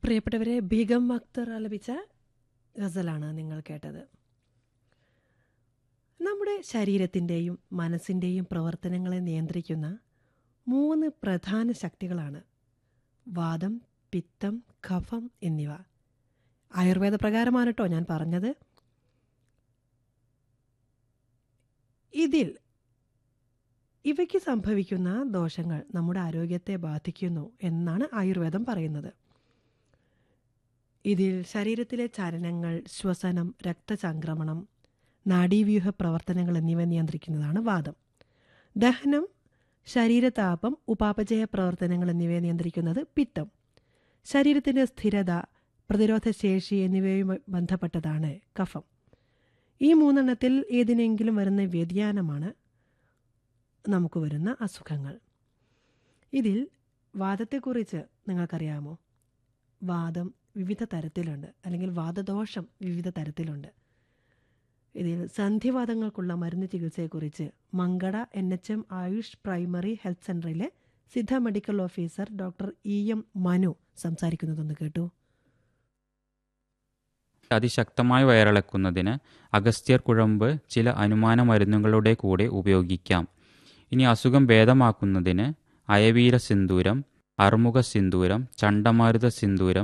പ്രിയപ്പെട്ടവരെ ബീഗം അക്തർ ആലപിച്ച ഗസലാണ് നിങ്ങൾ കേട്ടത് നമ്മുടെ ശരീരത്തിൻ്റെയും മനസ്സിൻ്റെയും പ്രവർത്തനങ്ങളെ നിയന്ത്രിക്കുന്ന മൂന്ന് പ്രധാന ശക്തികളാണ് വാദം പിത്തം കഫം എന്നിവ ആയുർവേദ പ്രകാരമാണ് കേട്ടോ ഞാൻ പറഞ്ഞത് ഇതിൽ ഇവയ്ക്ക് സംഭവിക്കുന്ന ദോഷങ്ങൾ നമ്മുടെ ആരോഗ്യത്തെ ബാധിക്കുന്നു എന്നാണ് ആയുർവേദം പറയുന്നത് ഇതിൽ ശരീരത്തിലെ ചലനങ്ങൾ ശ്വസനം രക്തചംക്രമണം നാഡീവ്യൂഹ പ്രവർത്തനങ്ങൾ എന്നിവ നിയന്ത്രിക്കുന്നതാണ് വാദം ദഹനം ശരീരതാപം ഉപാപചയ പ്രവർത്തനങ്ങൾ എന്നിവയെ നിയന്ത്രിക്കുന്നത് പിത്തം ശരീരത്തിൻ്റെ സ്ഥിരത പ്രതിരോധശേഷി എന്നിവയുമായി ബന്ധപ്പെട്ടതാണ് കഫം ഈ മൂന്നെണ്ണത്തിൽ ഏതിനെങ്കിലും വരുന്ന വ്യതിയാനമാണ് നമുക്ക് വരുന്ന അസുഖങ്ങൾ ഇതിൽ വാദത്തെക്കുറിച്ച് നിങ്ങൾക്കറിയാമോ വാദം വിവിധ തരത്തിലുണ്ട് അല്ലെങ്കിൽ വാദദോഷം വിവിധ തരത്തിലുണ്ട് ഇതിൽ സന്ധിവാദങ്ങൾക്കുള്ള മരുന്ന് ചികിത്സയെക്കുറിച്ച് Mankada N H M AYUSH primary health സെൻ്ററിലെ Siddha medical officer doctor E M Manu സംസാരിക്കുന്നതൊന്ന് കേട്ടു അതിശക്തമായി വയറിളക്കുന്നതിന് അഗസ്ത്യർ കുഴമ്പ് ചില അനുമാന മരുന്നുകളുടെ കൂടെ ഉപയോഗിക്കാം ഇനി അസുഖം ഭേദമാക്കുന്നതിന് അയവീര സിന്ദൂരം അർമുഖ സിന്ദൂരം ചണ്ടമാരുത സിന്ദൂരം